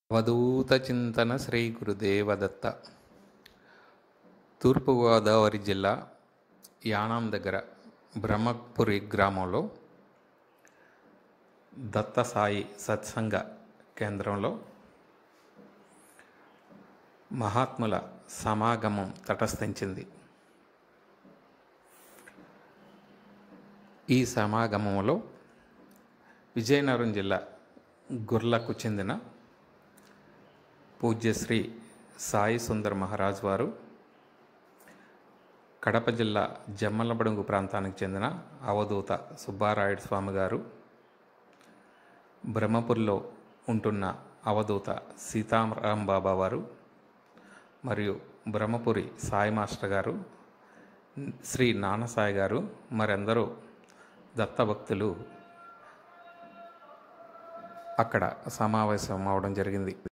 అవధూత చింతన శ్రీ గురుదేవదత్త తూర్పుగోదావరి జిల్లా యానాం దగ్గర బ్రహ్మపురి గ్రామంలో దత్త సాయి సత్సంగ కేంద్రంలో మహాత్ముల సమాగమం తటస్థించింది ఈ సమాగమంలో విజయనగరం జిల్లా గుర్లకు చెందిన పూజ్యశ్రీ సాయి సుందర్ మహారాజ్ వారు కడప జిల్లా జమ్మలబడుగు ప్రాంతానికి చెందిన అవధూత సుబ్బారాయుడు స్వామి గారు బ్రహ్మపురిలో ఉంటున్న అవధూత సీతారాం బాబా వారు మరియు బ్రహ్మపురి సాయి మాస్టర్ గారు శ్రీ నాన్నసాయి గారు మరెందరూ దత్తభక్తులు అక్కడ సమావేశం అవడం జరిగింది